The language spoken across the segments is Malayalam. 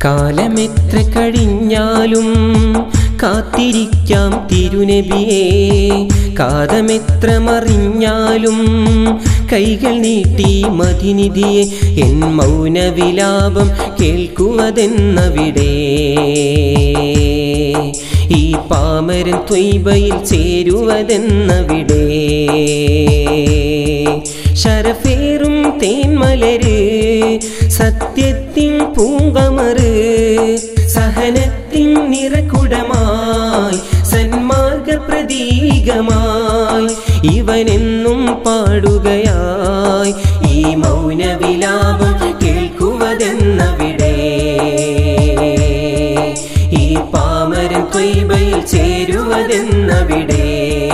കാലമെത്ര കഴിഞ്ഞാലും കാത്തിരിക്കാം തിരുനബിയെ കാതമെത്ര മറിഞ്ഞാലും കൈകൾ നീട്ടി മതിനിധിയെ എൻ മൗനവിലാപം കേൾക്കുവതെന്നവിടെ ഈ പാമരൻ ത്വയ്ബയിൽ ചേരുവതെന്നവിടെ ശരഫേറും തേന്മലര് സത്യത്തിൻ പൂങ്കമറ് സഹനത്തിൻ നിറകുടമായി സന്മാർഗ പ്രതീകമായി ഇവനെന്നും പാടുകയായി ഈ മൗനവിലാപം കേൾക്കുവതെന്നവിടെ ഈ പാമരൻ ത്വയ്ബയിൽ ചേരുവതെന്നവിടെ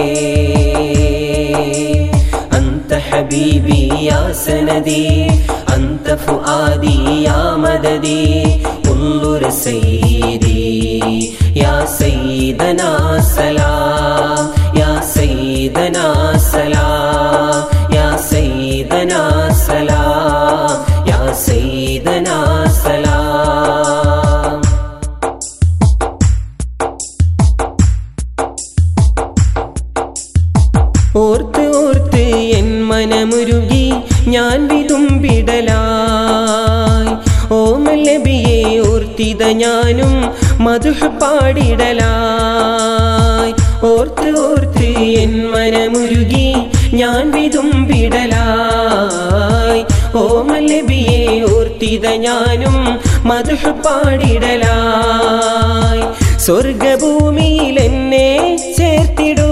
أنت حبيبي يا سندي أنت فؤادي يا مددي انظر سيدي يا سيدنا سلام يا سيدنا سلام يا سيدنا سلام يا سيدنا سلام ഓർത്ത് ഓർത്ത് എൻ മനമുരുകി ഞാൻ വിതുമ്പിടലായി ഓമലബിയെ ഓർത്തിത ഞാനും മധുഹ് പാടിടലായി ഓർത്ത് ഓർത്ത് എൻ മനമുരുകി ഞാൻ വിതുമ്പിടലായി ഓമലബിയെ ഓർത്തിത ഞാനും മധുഹ് പാടിടലായി സ്വർഗഭൂമിയിൽ എന്നെ ചേർത്തിടൂ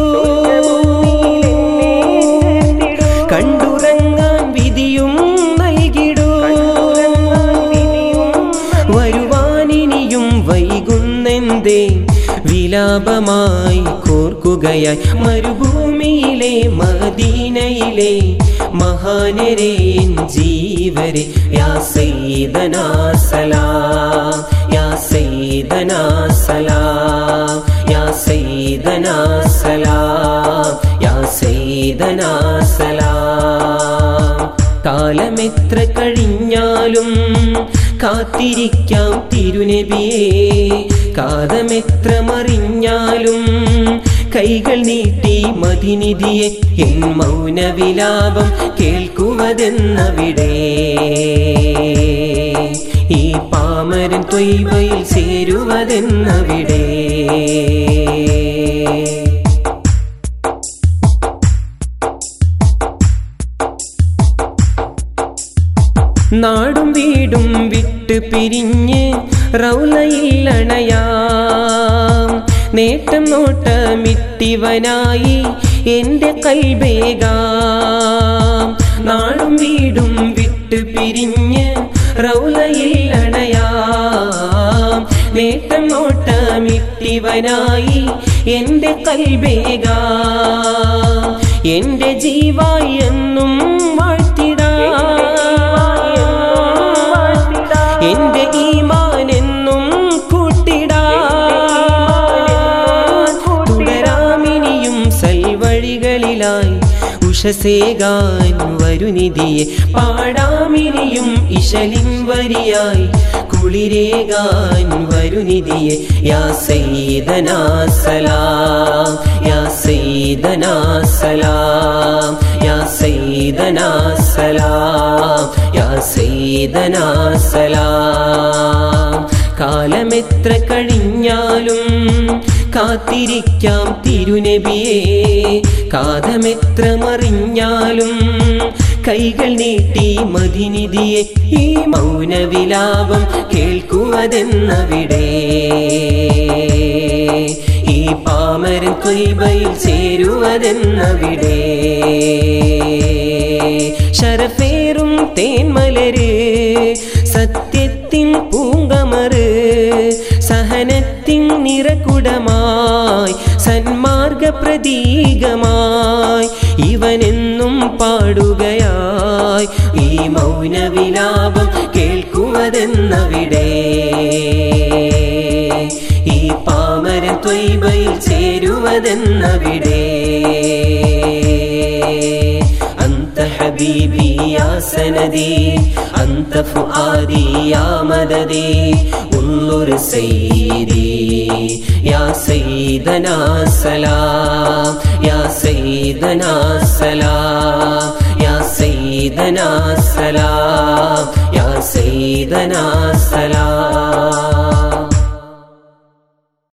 കണ്ടുറങ്ങാൻ വിധിയും നൽകിടൂ വരുവാനിനിയും വൈകുന്നെന്തേ വിലാപമായി കോർക്കുകയായി മരുഭൂമിയിലെ മദീനയിലെ മഹാനരെ എൻ ജീവരെ യാ സയ്യിദനാ സലാം യാ സയ്യിദനാ സലാം യാ സയ്യിദനാ സലാം യാ സയ്യിദനാ സലാം കാലമെത്ര കഴിഞ്ഞാലും കാത്തിരിക്കാം തിരുനബിയെ കാതമെത്ര മറിഞ്ഞാലും കൈകൾ നീട്ടി മതിനിധിയെ എൻ മൗനവിലാപം കേൾക്കുവതെന്നവിടെ ഈ പാമരൻ ത്വയ്ബയിൽ ചേരുവതെന്നവിടെ നാടും വീടും വിട്ട് പിരിഞ്ഞ് റൗലയിൽ അണയാം നേട്ടം നോട്ടമിട്ടിവനായി എൻ്റെ കൽബേകാം നാടും വീടും വിട്ട് പിരിഞ്ഞ് റൗലയിൽ അണയാം നേട്ടം നോട്ടമിട്ടിവനായി എൻ്റെ കൽബേകാം എൻ്റെ ജീവായി എന്നും വാഴ്ത്തിടാം എന്റെ ഈമാൻ എന്നും കൂട്ടിടാൻ തുടരാമിനിയും സൽവഴികളിലായി ഉഷസേകാൻ വരുനിധിയെ പാടാമിനിയും ഇശലിൻ വരിയായി കുളിരേകാൻ വരുനിധിയെ യാ സയ്യിദനാ സലാം യാ സയ്യിദനാ സലാം യാ സയ്യിദനാ സലാം യാ സയ്യിദനാ സലാം കാലമെത്ര കഴിഞ്ഞാലും കാത്തിരിക്കാം തിരുനബിയെ കാതമെത്ര മറിഞ്ഞാലും കൈകൾ നീട്ടി മതിനിധിയെ ഈ മൗനവിലാപം കേൾക്കുവതെന്നവിടെ ഈ പാമരൻ ത്വയ്ബയിൽ ചേരുവതെന്നവിടെ ശരഫേറും തേന്മലര് സത്യത്തിൻ പൂങ്കമറ് സഹനത്തിൻ നിറകുടമായി സന്മാർഗ പ്രതീകമായി ഇവനെന്നും പാടുകയായി ഈ മൗനവിലാപം കേൾക്കുവതെന്നവിടെ ഈ പാമര ത്വയ്ബയിൽ ചേരുവതെന്നവിടെ أنت حبيبي يا سندي أنت فؤادي يا مددي انظر سيدي يا سيدنا سلام يا سيدنا سلام يا سيدنا سلام يا سيدنا سلام